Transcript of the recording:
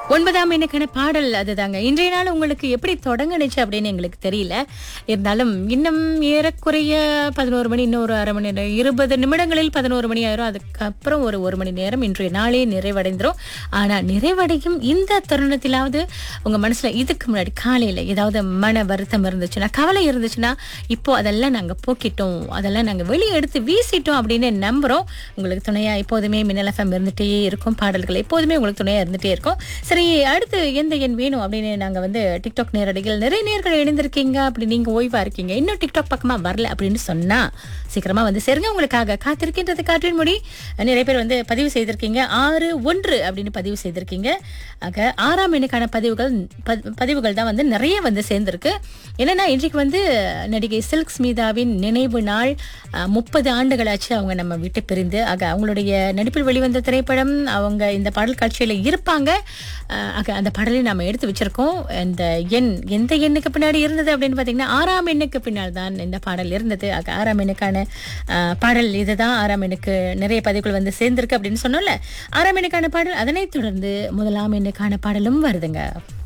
ஒன்பதாம் எண்ணுக்கான பாடல் அதுதாங்க இன்றைய நாள் உங்களுக்கு எப்படி தொடங்குனுச்சு அப்படின்னு எங்களுக்கு தெரியல இருந்தாலும் இன்னும் ஏறக்குறைய பதினோரு மணி இன்னும் ஒரு அரை மணி நேரம் இருபது நிமிடங்களில் பதினோரு மணி ஆயிரும் அதுக்கப்புறம் ஒரு ஒரு மணி நேரம் இன்றைய நாளே நிறைவடைந்துரும் ஆனா நிறைவடையும் இந்த தருணத்திலாவது உங்க மனசுல இதுக்கு முன்னாடி காலையில ஏதாவது மன வருத்தம் இருந்துச்சுன்னா கவலை இருந்துச்சுன்னா இப்போ அதெல்லாம் நாங்க போக்கிட்டோம் அதெல்லாம் நாங்க வெளியே எடுத்து வீசிட்டோம் அப்படின்னு நம்புறோம் உங்களுக்கு துணையா எப்போதுமே மின்னல் எஃப்எம் இருந்துட்டே இருக்கும் பாடல்கள் எப்போதுமே உங்களுக்கு துணையா இருந்துட்டே இருக்கும் சரி அடுத்து எந்த எண் வேணும் அப்படின்னு நாங்க வந்து டிக்டாக் நேரடிகள் நிறைய நேர்கள் இணைந்திருக்கீங்க அப்படி நீங்க ஓய்வா இருக்கீங்க இன்னும் டிக்டாக் பக்கமா வரல அப்படின்னு சொன்னா சீக்கிரமா வந்து சேருங்க உங்களுக்காக காத்திருக்கின்றது காற்றின் மொழி நிறைய பேர் வந்து பதிவு செய்திருக்கீங்க ஆறு ஒன்று அப்படின்னு பதிவு செய்திருக்கீங்க ஆக ஆறாம் எண்ணுக்கான பதிவுகள் ப- பதிவுகள் தான் வந்து நிறைய வந்து சேர்ந்திருக்கு என்னன்னா இன்றைக்கு வந்து நடிகை சில்க் ஸ்மிதாவின் நினைவு நாள் முப்பது ஆண்டுகளாச்சு அவங்க நம்ம விட்டு பிரிந்து ஆக அவங்களுடைய நடிப்பில் வெளிவந்த திரைப்படம் அவங்க இந்த பாடல் காட்சியில இருப்பாங்க அஹ் ஆக அந்த பாடலை நாம எடுத்து வச்சிருக்கோம் இந்த எண் எந்த எண்ணுக்கு பின்னாடி இருந்தது அப்படின்னு பாத்தீங்கன்னா ஆறாம் எண்ணுக்கு பின்னால் தான் இந்த பாடல் இருந்தது ஆக ஆறாம் எண்ணுக்கான அஹ், பாடல் இதுதான் ஆறாம் எண்ணுக்கு நிறைய பதிவுகள் வந்து சேர்ந்திருக்கு அப்படின்னு சொன்னோம்ல ஆறாம் எண்ணுக்கான பாடல் அதனைத் தொடர்ந்து முதலாம் எண்ணுக்கான பாடலும் வருதுங்க